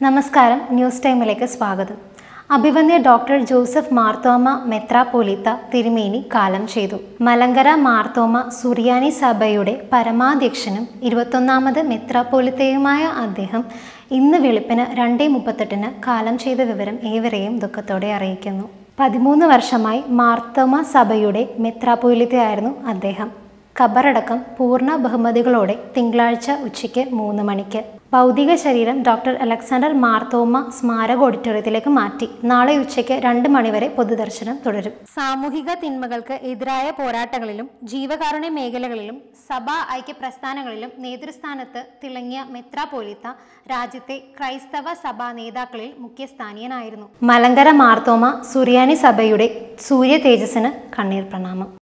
നമസ്കാരം ന്യൂസ് ടൈമിലേക്ക് സ്വാഗതം അഭിവന്യ ഡോക്ടർ ജോസഫ് മാർത്തോമ മെത്രാപോലിത്ത തിരുമേനി കാലം ചെയ്തു മലങ്കര മാർത്തോമ സുറിയാനി സഭയുടെ പരമാധ്യക്ഷനും ഇരുപത്തൊന്നാമത് മെത്രാപോലിത്തയുമായ അദ്ദേഹം ഇന്ന് വെളുപ്പിന് രണ്ടേ മുപ്പത്തെട്ടിന് കാലം ചെയ്ത വിവരം ഏവരെയും ദുഃഖത്തോടെ അറിയിക്കുന്നു പതിമൂന്ന് വർഷമായി മാർത്തോമ സഭയുടെ മെത്രാപോലിത്തയായിരുന്നു അദ്ദേഹം ഖബറടക്കം പൂർണ്ണ ബഹുമതികളോടെ തിങ്കളാഴ്ച ഉച്ചയ്ക്ക് മൂന്ന് മണിക്ക് ഭൗതിക ശരീരം ഡോക്ടർ അലക്സാണ്ടർ മാർത്തോമ സ്മാരക ഓഡിറ്റോറിയത്തിലേക്ക് മാറ്റി നാളെ ഉച്ചയ്ക്ക് രണ്ട് മണിവരെ പൊതുദർശനം തുടരും സാമൂഹിക തിന്മകൾക്ക് എതിരായ പോരാട്ടങ്ങളിലും ജീവകാരുണ്യ മേഖലകളിലും സഭാ ഐക്യ പ്രസ്ഥാനങ്ങളിലും നേതൃസ്ഥാനത്ത് തിളങ്ങിയ മെത്രാപോലിത്ത രാജ്യത്തെ ക്രൈസ്തവ സഭാ നേതാക്കളിൽ മുഖ്യസ്ഥാനീയനായിരുന്നു മലങ്കര മാർത്തോമ സുറിയാനി സഭയുടെ സൂര്യ തേജസ്സിന് കണ്ണീർ പ്രണാമം